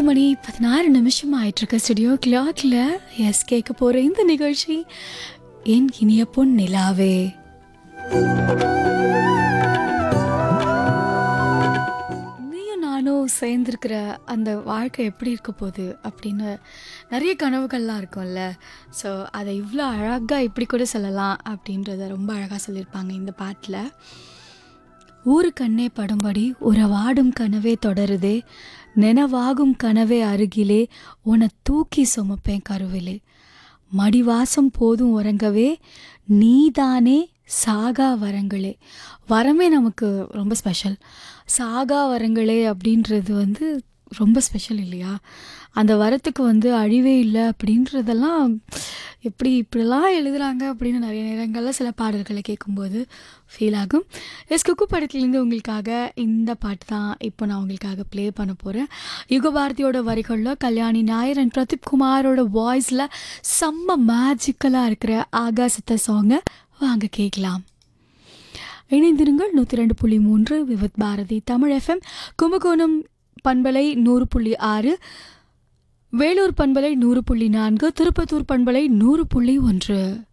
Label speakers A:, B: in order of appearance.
A: மணி பதினாறு நிமிஷம் ஆயிட்டிருக்கு ஸ்டுடியோ கிளாக்ல எஸ் கேட்க போகிற இந்த நிகழ்ச்சி என் இனிய பொன் நிலாவே நீயும் நானும் சேர்ந்துருக்கிற அந்த வாழ்க்கை எப்படி இருக்க போகுது அப்படின்னு நிறைய கனவுகள்லாம் இருக்கும்ல ஸோ அதை இவ்வளோ அழகாக இப்படி கூட சொல்லலாம் அப்படின்றத ரொம்ப அழகாக சொல்லியிருப்பாங்க இந்த பாட்டில் ஊரு கண்ணே படும்படி உறவாடும் கனவே தொடருதே நினவாகும் கனவே அருகிலே உன்னை தூக்கி சுமப்பேன் கருவிலே மடிவாசம் போதும் உறங்கவே நீதானே சாகா வரங்களே வரமே நமக்கு ரொம்ப ஸ்பெஷல் சாகா வரங்களே அப்படின்றது வந்து ரொம்ப ஸ்பெஷல் இல்லையா அந்த வரத்துக்கு வந்து அழிவே இல்லை அப்படின்றதெல்லாம் எப்படி இப்படிலாம் எழுதுகிறாங்க அப்படின்னு நிறைய நேரங்களில் சில பாடல்களை கேட்கும்போது ஃபீல் ஆகும் எஸ் குக்கு படத்துலேருந்து உங்களுக்காக இந்த பாட்டு தான் இப்போ நான் உங்களுக்காக ப்ளே பண்ண போகிறேன் யுகபாரதியோட வரிகளில் கல்யாணி நாயர் அண்ட் பிரதீப் குமாரோட வாய்ஸில் செம்ம மேஜிக்கலாக இருக்கிற ஆகாசத்தை சாங்கை வாங்க கேட்கலாம் இணைந்திருங்கள் நூற்றி ரெண்டு புள்ளி மூன்று விவத் பாரதி தமிழ் எஃப்எம் கும்பகோணம் பண்பலை நூறு புள்ளி ஆறு வேலூர் பண்பலை நூறு புள்ளி நான்கு திருப்பத்தூர் பண்பலை நூறு புள்ளி ஒன்று